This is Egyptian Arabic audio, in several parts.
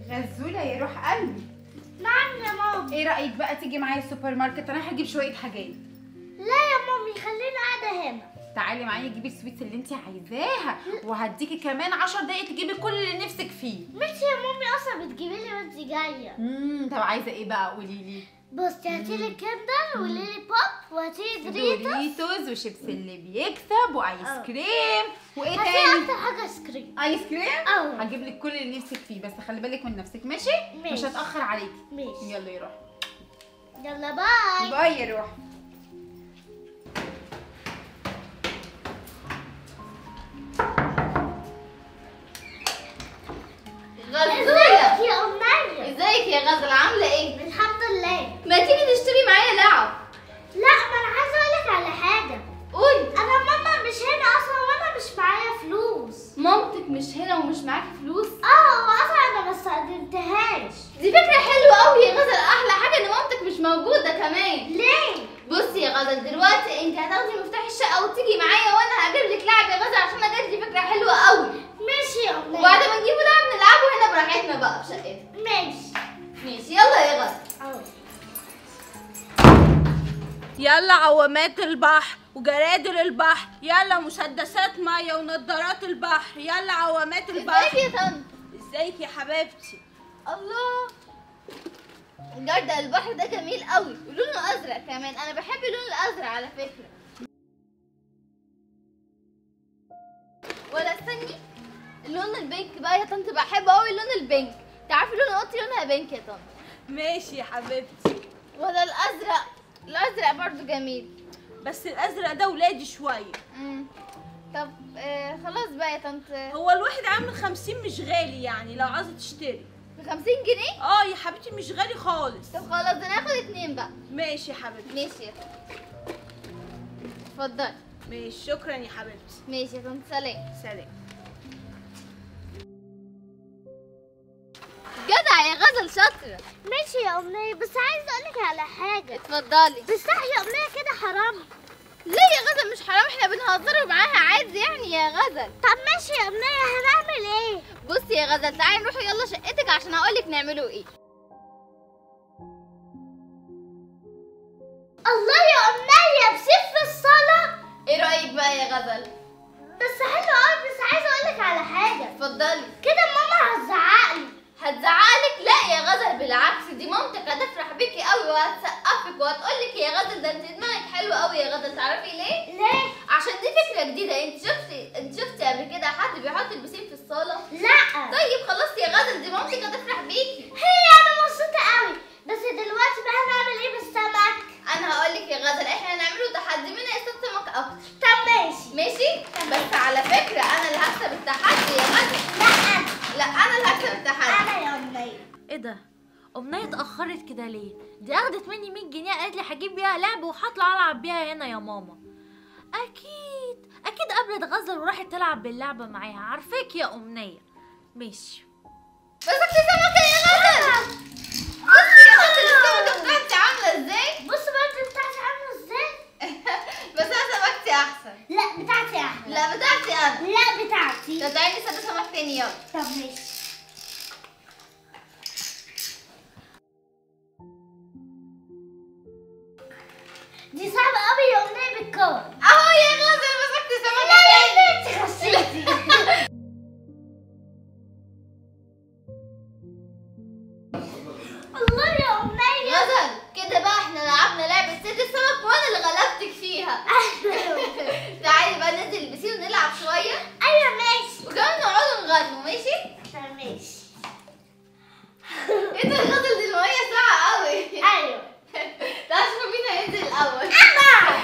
غزوله يا روح قلبي نعم يا ماما ايه رايك بقى تيجي معايا السوبر ماركت انا هجيب شويه حاجات لا يا مامي خلينا قاعده هنا تعالي معايا جيبي السويتس اللي انت عايزاها وهديكي كمان 10 دقايق تجيبي كل اللي نفسك فيه مش يا مامي اصلا بتجيبي لي وانت جايه امم طب عايزه ايه بقى قولي لي بصي هاتي لي كندر وليلي بوب وهاتي لي دريتوس دوريتوز وشيبس اللي بيكسب وايس اه. كريم وايه هاتي لي تاني اكتر حاجه ايس كريم ايس كريم اه. هجيب لك كل اللي نفسك فيه بس خلي بالك من نفسك ماشي, ماشي. مش هتاخر عليكي ماشي يلا يا روح يلا باي باي يا روح غزولة ازيك يا امنيه ازيك يا غزل عاملة ايه؟ الحمد لله ما تيجي تشتري معايا لعب لا ما انا عايزه اقول لك على حاجه قولي انا ماما مش هنا اصلا وانا مش معايا فلوس مامتك مش هنا ومش معاكي فلوس اه واصلا انا ما استخدمتهاش دي فكرة حلوة قوي يا غزل احلى حاجة ان مامتك مش موجودة كمان ليه بصي يا غزل دلوقتي انت هتاخدي مفتاح الشقة وتيجي معايا وانا هجيب لك لعب يا غزل عشان انا جات لي فكرة حلوة قوي ماشي يا امنيه وبعد ما نجيبوا لعب نلعبه هنا براحتنا بقى في شقتنا ماشي ماشي يلا يا غزل اه يلا عوامات البحر وجرادل البحر يلا مسدسات ميه ونضارات البحر يلا عوامات ازيك البحر يا طنط ازيك يا حبيبتي الله الجرد البحر ده جميل قوي ولونه ازرق كمان انا بحب اللون الازرق على فكره ولا استني اللون البينك بقى يا طنط بحب قوي اللون البينك تعرفي لون اوضتي لونها بينك يا طنط ماشي يا حبيبتي ولا الازرق الازرق برضو جميل بس الازرق ده ولادي شويه امم طب آه خلاص بقى يا طنط هو الواحد عامل خمسين مش غالي يعني لو عايزه تشتري ب 50 جنيه اه يا حبيبتي مش غالي خالص طب خلاص ده ناخد اتنين بقى ماشي يا حبيبتي ماشي يا طنط اتفضلي ماشي شكرا يا حبيبتي ماشي يا طنط سلام سلام جدع يا غزل شاطرة ماشي يا امنيه بس عايزه اقول لك على حاجه اتفضلي بس يا امنيه كده حرام ليه يا غزل مش حرام احنا بنهزر معاها عادي يعني يا غزل طب ماشي يا امنيه هنعمل ايه بصي يا غزل تعالي نروح يلا شقتك عشان هقولك نعملوا ايه الله يا امنيه بسيف في الصاله ايه رأيك بقى يا غزل بس حلو قوي بس عايزه اقول لك على حاجه اتفضلي كده ماما هتزعقلي هتزعلك لا يا غزل بالعكس دي مامتك هتفرح بيكي قوي وهتسقفك وهتقولك يا غزل ده انت دماغك حلو قوي يا غزل تعرفي ليه ليه عشان دي فكرة جديدة انت شفتي انت شفتي قبل كده حد بيحط البسين في الصالة لا طيب خلاص يا غزل دي مامتك هتفرح بيكي هي انا مبسوطه قوي بس دلوقتي بقى هنعمل ايه بالسمك انا هقولك يا غزل احنا هنعمله تحدي مين هيصطاد سمك اكتر طب ماشي ماشي بس على فكرة انا اللي هكسب التحدي يا غزل لا انا لا انا اللي هكسب التحدي انا يا امنيه ايه ده امنيه اتاخرت كده ليه دي اخدت مني 100 جنيه قالت لي هجيب بيها لعب وهطلع العب بيها هنا يا ماما اكيد اكيد قابلت غزل وراحت تلعب باللعبه معاها عارفاك يا امنيه ماشي مسكت سمكة يا غزل بصي يا غزل السمكة بتاعتي عاملة ازاي بص بقى انت بتاعتي عامله ازاي بس انا سمكتي احسن لا بتاعتي احلى لا بتاعتي انا لا بتاعتي طب تعالي نصطاد سمك تاني يلا طب ماشي دي صعبة قوي يا أمنية بالكور اهو يا غزل مسكت سمكة لا تاني لا انت خشيتي الله يا أمنية غزل كده بقى احنا لعبنا لعبة صيد السمك وانا اللي غلبتك فيها تعالي بقى ننزل البسين ونلعب شوية أيوة ماشي وكمان نقعد نغنوا ماشي طب ماشي ايه ده غزل دي المية ساعة قوي أيوة تعالى شوفوا مين هينزل الاول أنا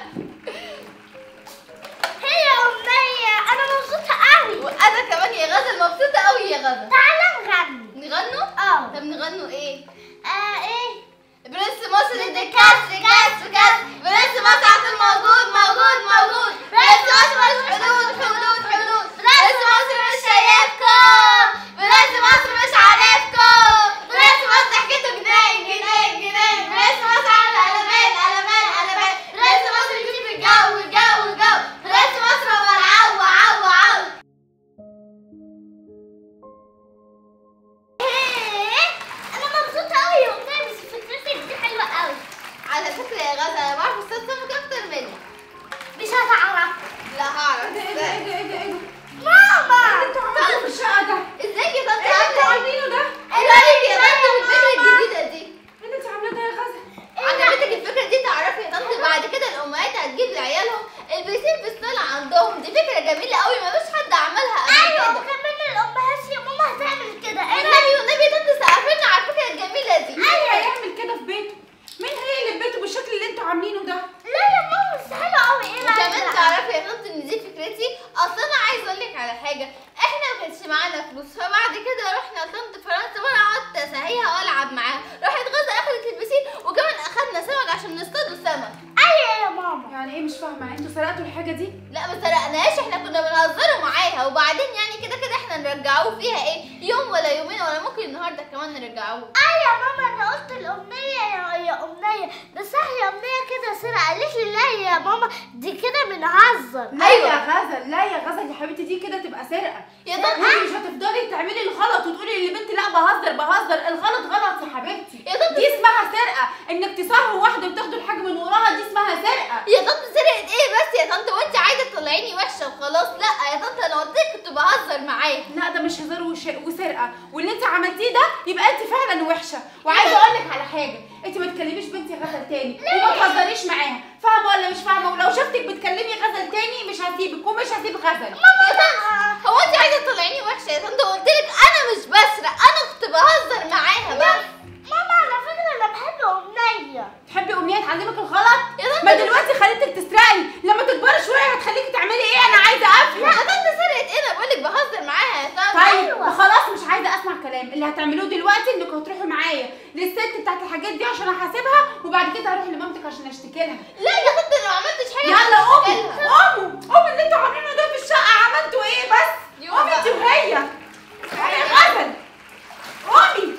هي يا أمنية أنا مبسوطة قوي وانا كمان يا غزل مبسوطة قوي يا غزل تعالى نغني نغنوا اه طب نغنوا ايه آه، إيه برنس مصر دي كسر كسر كسر برنس مصر على طول موجود موجود موجود برنس مصر مش حدود حدود حدود برنس مصر مش شايفكم برنس مصر مش عارفكم برنس مصر حكيته جنان جنان جنان برنس مصر على قلبان قلبان قلبان برنس مصر يجي في الجو الجو الجو برنس مصر هو العو عو عو إيه محبوس فبعد كده رحنا لطنط فرنسا وانا قعدت اسهيها والعب معاها راحت غزه اخدت البسين وكمان اخدنا سمك عشان نصطادوا سمك ايوه يا ماما يعني ايه مش فاهمه انتوا سرقتوا الحاجه دي لا ما سرقناش احنا كنا بنهزروا معاها وبعدين يعني كده كده احنا نرجعوه فيها ايه يوم ولا يومين ولا ممكن النهارده كمان نرجعوه ايوه يا ماما انا قلت الامنيه يا يا امنيه ده صح يا امنيه كده سرقه قالت لي لا يا ماما دي كده بنهزر لا يا غزل لا يا غزل يا حبيبتي دي كده تبقى سرقه يا انت طنط مش هتفضلي تعملي الغلط وتقولي لبنتي لا بهزر بهزر الغلط غلط يا حبيبتي يا طنط دي اسمها سرقه انك تسرقوا واحده وتاخدوا الحاجه من وراها دي اسمها سرقه يا طنط سرقت ايه بس يا طنط وانت عايزه تطلعيني وحشه وخلاص لا يا طنط انا قلت لك كنت بهزر معاها لا ده مش هزار وش... وسرقه واللي انت عملتيه ده يبقى انت فعلا وحشه وعايزه اقول لك على حاجه انت ما تكلميش بنتي غزل تاني وما تهزريش معاها فاهمه ولا مش فاهمه ولو شفتك بتكلمي غزل تاني مش هسيبك ومش هسيب غزل يا طنط هو انت عايزه تطلعيني وحشه يا طنط قلت لك انا مش بسرق انا كنت بهزر معاها بس ماما على فكره انا بحب امنيه تحبي امنيه تعلمك الغلط يا طنط ما دلوقتي خليتك تسرقي لما تكبري شويه هتخليكي تعملي ايه انا عايزه افهم يا طنط سرقت ايه انا بقول لك بهزر معاها يا طنط طيب خلاص مش عايزه اسمع كلام اللي هتعملوه دلوقتي انكم هتروحوا معايا للست بتاعت الحاجات دي عشان احاسبها وبعد كده هروح لمامتك عشان اشتكي لها لا يا طنط انا ما عملتش حاجه يلا عشان قومي أشتغلها. قوموا قومي اللي انتوا عاملينه ده في الشقه عملتوا ايه بس يوم قومي انت بقى. وهي يا غزل قومي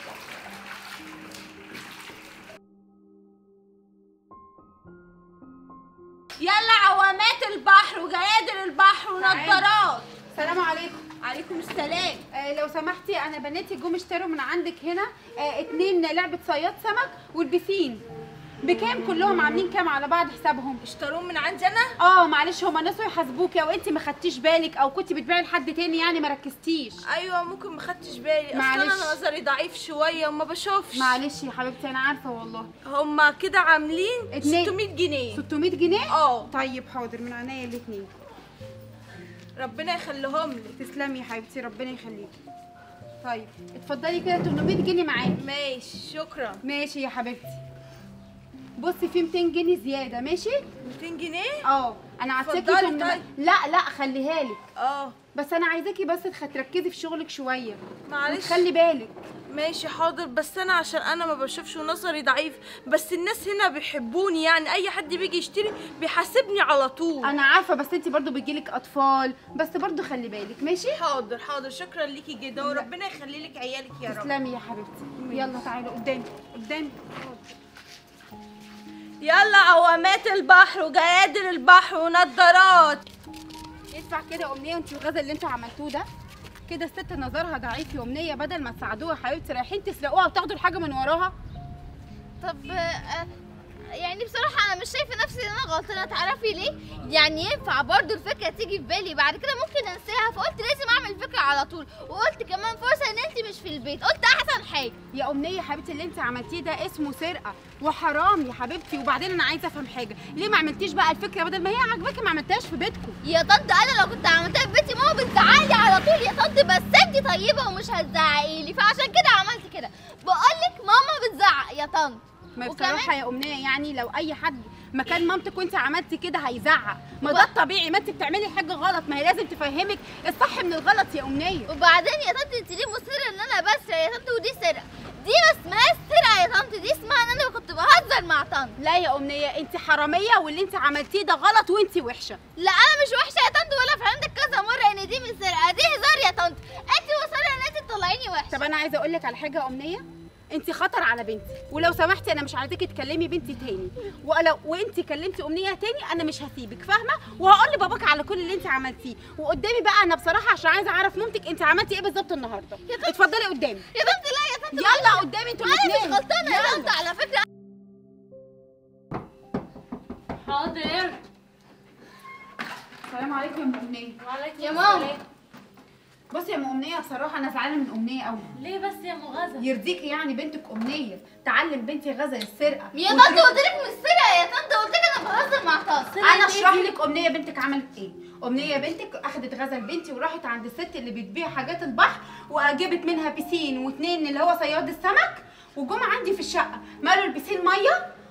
يلا عوامات البحر وجيادر البحر ونضارات السلام عليكم عليكم السلام آه لو سمحتي انا بناتي جم اشتروا من عندك هنا آه اتنين لعبه صياد سمك والبسين بكام كلهم عاملين كام على بعض حسابهم اشتروه من عندي انا اه معلش هما نسوا يحاسبوكي او انت ما خدتيش بالك او كنت بتبيعي لحد تاني يعني ما ركزتيش ايوه ممكن ما خدتش بالي اصل معلش. انا نظري ضعيف شويه وما بشوفش معلش يا حبيبتي انا عارفه والله هما كده عاملين اتنين. 600 جنيه 600 جنيه اه طيب حاضر من عينيا الاثنين ربنا يخليهم لي تسلمي يا حبيبتي ربنا يخليكي طيب اتفضلي كده 800 جنيه معاكي ماشي شكرا ماشي يا حبيبتي بصي في 200 جنيه زياده ماشي 200 جنيه اه انا عساكي اتفضلي تمن- طيب. لا لا خليها لك اه بس انا عايزاكي بس تخ- تركزي في شغلك شويه معلش خلي بالك ماشي حاضر بس انا عشان انا ما بشوفش ونظري ضعيف بس الناس هنا بيحبوني يعني اي حد بيجي يشتري بيحاسبني على طول انا عارفه بس انت برضو بيجيلك اطفال بس برضو خلي بالك ماشي حاضر حاضر شكرا ليكي جدا وربنا يخلي لك عيالك يا رب تسلمي يا حبيبتي يلا تعالوا قدامي قدامي يلا عوامات البحر وجيادر البحر ونضارات يدفع كده امنيه انت وغزل اللي انتوا عملتوه ده كده الست نظرها ضعيف يا امنيه بدل ما تساعدوها يا حبيبتي رايحين تسرقوها وتاخدوا الحاجه من وراها طب آه، يعني بصراحة أنا مش شايفة نفسي إن أنا غلطانة تعرفي ليه؟ يعني ينفع برضو الفكرة تيجي في بالي بعد كده ممكن أنساها فقلت لازم أعمل الفكرة على طول وقلت كمان فرصة إن أنت مش في البيت قلت أحسن حاجة يا امنيه يا حبيبتي اللي انت عملتيه ده اسمه سرقه وحرام يا حبيبتي وبعدين انا عايزه افهم حاجه ليه ما عملتيش بقى الفكره بدل ما هي عاجباكي ما عملتهاش في بيتكم يا طنط أنا لو كنت عملتها في بيتي ماما بتزعقلي على طول يا طنط بس أنت طيبة ومش هتزعقي لي فعشان كده عملت كده بقولك ماما بتزعق يا طنط ما وكمان- بصراحه يا امنيه يعني لو اي حد مكان مامتك وانت عملتي كده هيزعق ما ده وب- الطبيعي ما انت بتعملي حاجه غلط ما هي لازم تفهمك الصح من الغلط يا امنيه وبعدين يا طنط انت ليه مصره ان انا بسرق يا طنط ودي سرقه دي ما اسمهاش سرقه يا طنط دي اسمها ان انا كنت بهزر مع طنط لا يا امنيه انت حراميه واللي انت عملتيه ده غلط وانت وحشه لا انا مش وحشه يا طنط ولا فهمتك كذا مره ان دي مش سرقه دي هزار يا طنط انت مصره ان انت تطلعيني وحشه طب انا عايزه اقول لك على حاجه يا امنيه انت خطر على بنتي ولو سمحتي انا مش عايزاكي تكلمي بنتي تاني ولو وانت كلمتي امنيه تاني انا مش هسيبك فاهمه وهقول لباباك على كل اللي انت عملتيه وقدامي بقى انا بصراحه عشان عايزه اعرف مامتك انت عملتي ايه بالظبط النهارده اتفضلي قدامي يا طنط لا يا طنط يلا قدامي انتوا انا الاثنين مش غلطانه يا طنط على فكره حاضر السلام عليكم يا ام امنيه وعليكم يا ماما. السلام. بصي يا ام امنيه بصراحه انا زعلانه من امنيه قوي ليه بس يا مغازة يرضيكي يعني بنتك امنيه تعلم بنتي غزل السرقه يا طنط قلت لك مش سرقه يا طنط قلت لك انا بهزر مع طنط انا اشرح لك امنيه بنتك عملت ايه امنيه بنتك اخدت غزل بنتي وراحت عند الست اللي بتبيع حاجات البحر وجابت منها بيسين واتنين اللي هو صياد السمك وجم عندي في الشقه مالوا البيسين ميه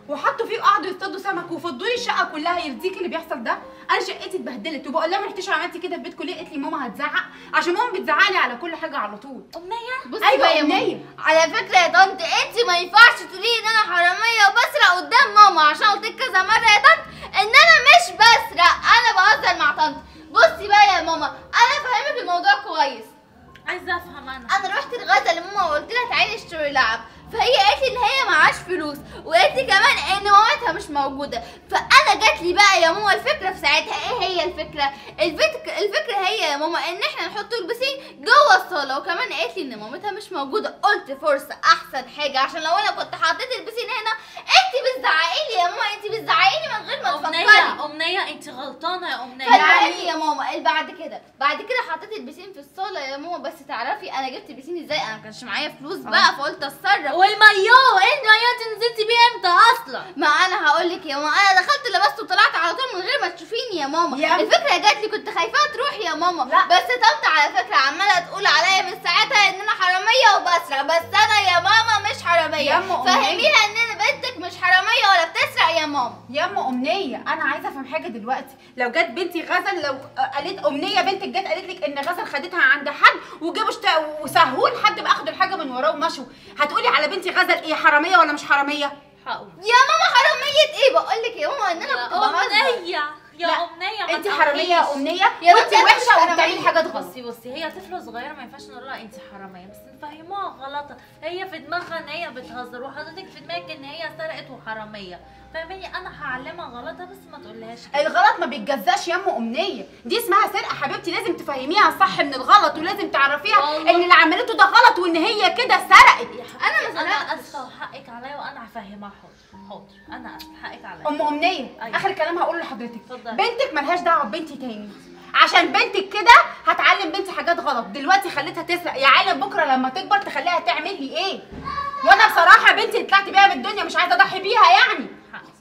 وحطوا فيه وقعدوا يصطادوا سمك وفضوا لي الشقه كلها يرضيك اللي بيحصل ده انا شقتي اتبهدلت وبقول لها ما رحتيش عملتي كده في بيتكم ليه قالت لي ماما هتزعق عشان ماما بتزعق لي على كل حاجه على طول امنيه بصي أيوة بقى يا أمنية. ماما على فكرة يا طنط انت ما ينفعش تقولي ان انا حرامية وبسرق قدام ماما عشان قلت لك كذا مرة يا طنط ان انا مش بسرق انا بهزر مع طنط بصي بقى يا ماما انا فاهمك الموضوع كويس عايزه افهم انا انا رحت الغدا لماما وقلت لها تعالي اشتري لعب فهي قالت لي ان هي معاش فلوس وقالت لي كمان ان مامتها مش موجوده فانا جات لي بقى يا ماما الفكره في ساعتها ايه هي الفكره الفكره الفكره هي يا ماما ان احنا نحط البسين جوه الصاله وكمان قالت لي ان مامتها مش موجوده قلت فرصه احسن حاجه عشان لو انا كنت حطيت البسين هنا انت بتزعقي لي يا ماما انت بتزعقي لي من غير ما تفكري امنيه امنيه انت غلطانه يا امنيه فالمهم يا ماما اللي بعد كده بعد كده حطيت البسين في الصاله يا ماما بس تعرفي انا جبت البسين ازاي انا ما كانش معايا فلوس بقى فقلت اتصرف والمايو ايه المايو انت نزلتي بيه امتى اصلا ما انا هقول لك يا ماما انا دخلت لبست وطلعت على طول من غير ما تشوفيني يا ماما يا- الفكره جات لي كنت خايفه تروح يا ماما لا. بس طنط على فكره عماله تقول عليا من ساعتها ان انا حراميه وبسرق بس انا يا ماما مش حراميه يا أم أمنية. فهميها ان انا بنتك مش حراميه ولا بتسرق يا ماما يا ام امنيه انا عايزه افهم حاجه دلوقتي لو جت بنتي غزل لو قالت امنيه بنتك جت قالت لك ان غزل خدتها عند حد وجابوا شت... وسهول لحد ما اخدوا الحاجه من وراه ومشوا هتقولي على بنتي غزل ايه حراميه ولا مش حراميه هقول يا ماما حراميه ايه بقول لك يا ماما ان انا كنت يا بهزر امنيه يا لا، امنيه ما انت حراميه يا تقوليش. امنيه يا وانت بنتي أنا مش وحشه حرامية. وبتعملي حاجات غلط بصي بصي هي طفله صغيره ما ينفعش نقول لها انت حراميه بس نفهموها غلطه هي في دماغها ان هي بتهزر وحضرتك في دماغك ان هي سرقت وحراميه فاهماني انا هعلمها غلطها بس ما تقولهاش كده. الغلط ما بيتجزاش يا ام امنيه دي اسمها سرقه حبيبتي لازم تفهميها الصح من الغلط ولازم تعرفيها والله. ان اللي عملته ده غلط وان هي كده سرقت يا أنا حبيبتي ما انا سرقتش. اسفه وحقك عليا وانا هفهمها حاضر حاضر انا اسفه حقك عليا ام امنيه أيوة. اخر كلام هقوله لحضرتك اتفضلي. بنتك ملهاش دعوه ببنتي تاني عشان بنتك كده هتعلم بنتي حاجات غلط دلوقتي خليتها تسرق يا عالم بكره لما تكبر تخليها تعمل لي ايه وانا بصراحه بنتي اللي طلعت بيها من الدنيا مش عايزه اضحي بيها يعني حقك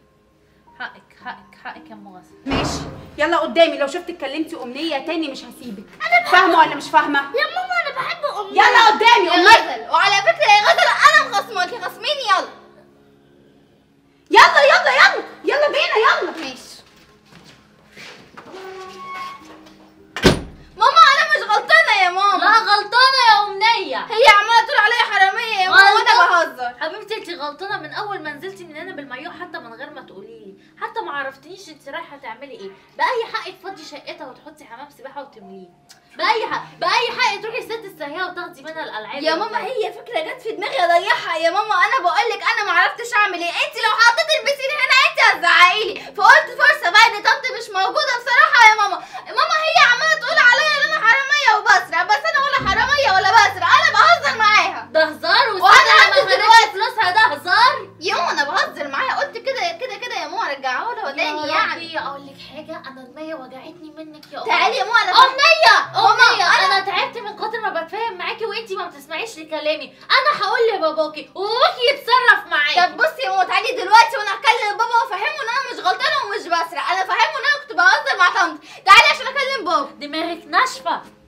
حقك حقك حقك يا ام غسل ماشي يلا قدامي لو شفت اتكلمتي امنيه تاني مش هسيبك فاهمه ولا مش فاهمه يا ماما انا بحب امي يلا قدامي يا امنيه غزل وعلى فكره يا غزل انا مخصماكي خصميني يلا يلا يلا يلا يلا بينا يلا ماشي ماما انا مش غلطانه يا ماما لا غلطانه يا امنيه هي عماله تقول عليا حراميه يا ماما وانا غلطانة. بهزر حبيبتي انت غلطانه من اول ما نزلتي من هنا بالمايو حتى من غير ما تقولي لي حتى ما عرفتنيش انت رايحه تعملي ايه باي حق تفضي شقتها وتحطي حمام سباحه وتمليه باي حق باي حق تروحي الست السيئه وتاخدي منها الالعاب يا ماما هي فكره جت في دماغي اضيعها يا ماما انا بقول لك انا ما عرفتش اعمل ايه انت لو حطيت البسين هنا انت هتزعقي لي فقلت فرصه بقى ان طنط مش موجوده بصراحه يا ماما ماما هي عماله تقول عليا ان انا حراميه وبسرق بس انا ولا حراميه ولا بسرق انا بهزر معاها ده هزار وأنا وساعتها عندي لما خدتي دلوقتي- فلوسها ده هزار يا ماما انا بهزر معاها قلت كده كده كده يا ماما رجعها لها تاني يعني يعني اقول لك حاجه انا دماغي وجعتني منك يا تعالي يا ماما انا امنيه امنيه ماما، انا تعبت من كتر ما بتفاهم معاكي وانتي ما بتسمعيش لكلامي انا هقول لباباكي وباباكي يتصرف معاكي طب بصي يا ماما تعالي دلوقتي وانا هكلم بابا وافهمه ان انا مش غلطانه ومش بسرق انا فاهمه ان انا كنت بهزر مع طنط تعالي عشان اكلم بابا دماغك ناشفه